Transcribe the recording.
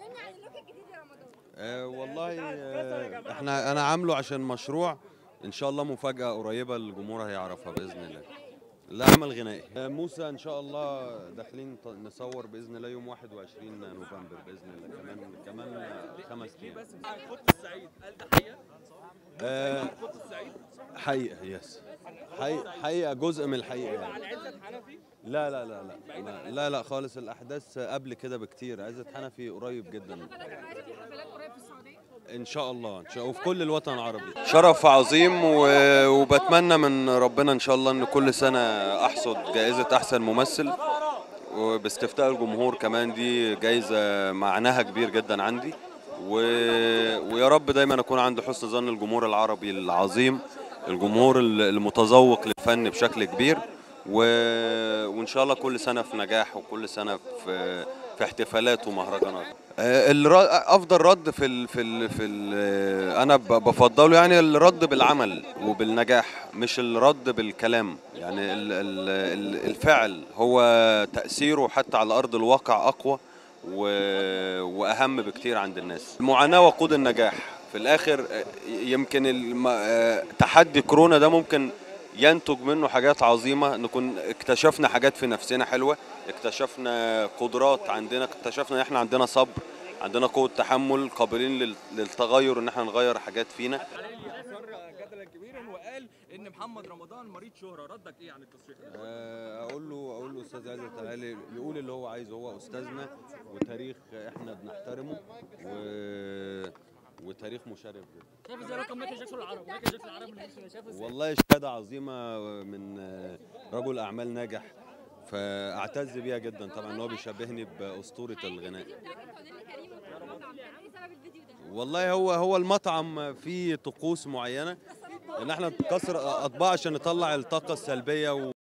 كلمني عن اللوك الجديد يا رمضان آه والله آه احنا انا عامله عشان مشروع ان شاء الله مفاجاه قريبه الجمهور هيعرفها باذن الله لا عمل غنائي آه موسى ان شاء الله داخلين ط- نصور باذن الله يوم 21 نوفمبر باذن الله كمان كمان خمس ايام خط السعيد قال ده حقيقه آه خط السعيد حقيقه يس حقيقه حقيقه جزء من الحقيقه يعني. عن عزت حنفي لا لا لا لا لا لا, لا خالص الاحداث قبل كده بكتير عزت حنفي قريب جدا بالك معايا في حفلات قريب في السعوديه ان شاء الله ان شاء وفي كل الوطن العربي شرف عظيم و... وبتمنى من ربنا ان شاء الله ان كل سنه احصد جائزه احسن ممثل وباستفتاء الجمهور كمان دي جايزه معناها كبير جدا عندي و... ويا رب دايما اكون عند حسن ظن الجمهور العربي العظيم الجمهور المتذوق للفن بشكل كبير و... وان شاء الله كل سنه في نجاح وكل سنه في في احتفالات ومهرجانات آه، الر- افضل رد في ال في ال في ال انا ب- بفضله يعني الرد بالعمل وبالنجاح مش الرد بالكلام يعني ال ال ال الفعل هو تاثيره حتى على ارض الواقع اقوى و- واهم بكتير عند الناس المعاناه وقود النجاح في الاخر آه، يمكن الم- آه، تحدي كورونا ده ممكن ينتج منه حاجات عظيمه نكون اكتشفنا حاجات في نفسنا حلوه اكتشفنا قدرات عندنا اكتشفنا ان احنا عندنا صبر عندنا قوه تحمل قابلين لل- للتغير ان احنا نغير حاجات فينا علي اثار جدلا كبيرا وقال ان محمد رمضان مريض شهره ردك ايه عن التصريح ده؟ آه، اقول له اقول له استاذ عزت تعالى يقول اللي هو عايزه هو استاذنا وتاريخ احنا بنحترمه و... وتاريخ مشرف جدا شايف ازاي رقم مايكل جاكسون العرب مايكل جاكسون العرب من الاسم شايف ازاي والله شهاده عظيمه من آه، رجل اعمال ناجح فاعتز بيها جدا طبعا ان هو بيشبهني باسطوره الغناء الفيديو بتاعك انت وداني كريم وكان مطعم كان ايه سبب الفيديو ده؟ والله هو هو المطعم فيه طقوس معينه ان احنا نكسر اطباق عشان نطلع الطاقه السلبيه و